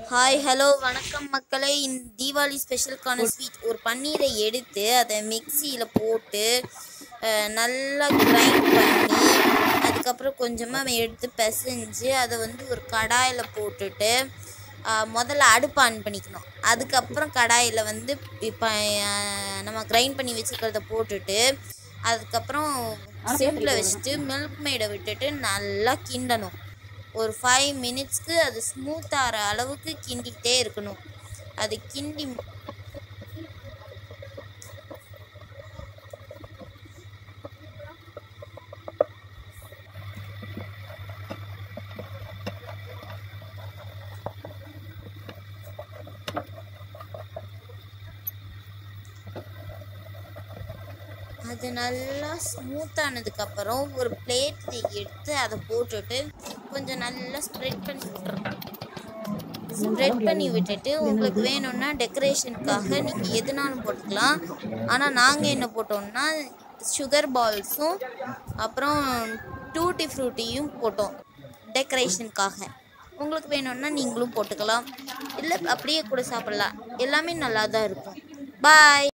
hi hello வணக்கம் மக்களே இந்த தீபாவளி ஸ்பெஷலுக்கான ஸ்வீட் ஒரு பன்னீரை எடுத்து அதை மிக்சியில் போட்டு அஹ், நல்லா கிரைண்ட் பண்ணி அதுக்கப்புறம் கொஞ்சமாக எடுத்து பிசைஞ்சு அதை வந்து ஒரு கடாயில் போட்டுட்டு அஹ், முதல்ல அடுப்பு ஆன் பண்ணிக்கணும் அதுக்கப்புறம் கடாயில் வந்து இப்போ நம்ம கிரைண்ட் பண்ணி வச்சுக்கிறத போட்டுட்டு அதுக்கப்புறம் சிம்மில் வச்சுட்டு மில்க் மேடை விட்டுட்டு நல்லா கிண்டணும் ஒரு ஃபைவ் மினிட்ஸ்க்கு அது ஸ்மூத் ஆகிற அளவுக்கு கிண்டிக்கிட்டே இருக்கணும் அது கிண்டி அது நல்லா ஸ்மூத் ஆனதுக்கப்புறம் ஒரு பிளேட்டில் எடுத்து அதை போட்டுட்டு கொஞ்சம் நல்லா ஸ்ப்ரெட் பண்ணி விட்டுறணும் ஸ்ப்ரெட் பண்ணி விட்டுட்டு உங்களுக்கு வேணும்னா டெக்கரேஷனுக்காக நீங்கள் எதுனாலும் போட்டுக்கலாம் ஆனால் நாங்கள் என்ன போட்டோம்னா சுகர் பால்ஸும் அப்புறம் டூட்டி ஃப்ரூட்டியும் போட்டோம் டெக்கரேஷனுக்காக உங்களுக்கு வேணும்னா நீங்களும் போட்டுக்கலாம் இல்லை அப்படியே கூட சாப்பிட்லாம் எல்லாமே நல்லா தான் இருக்கும் பாய்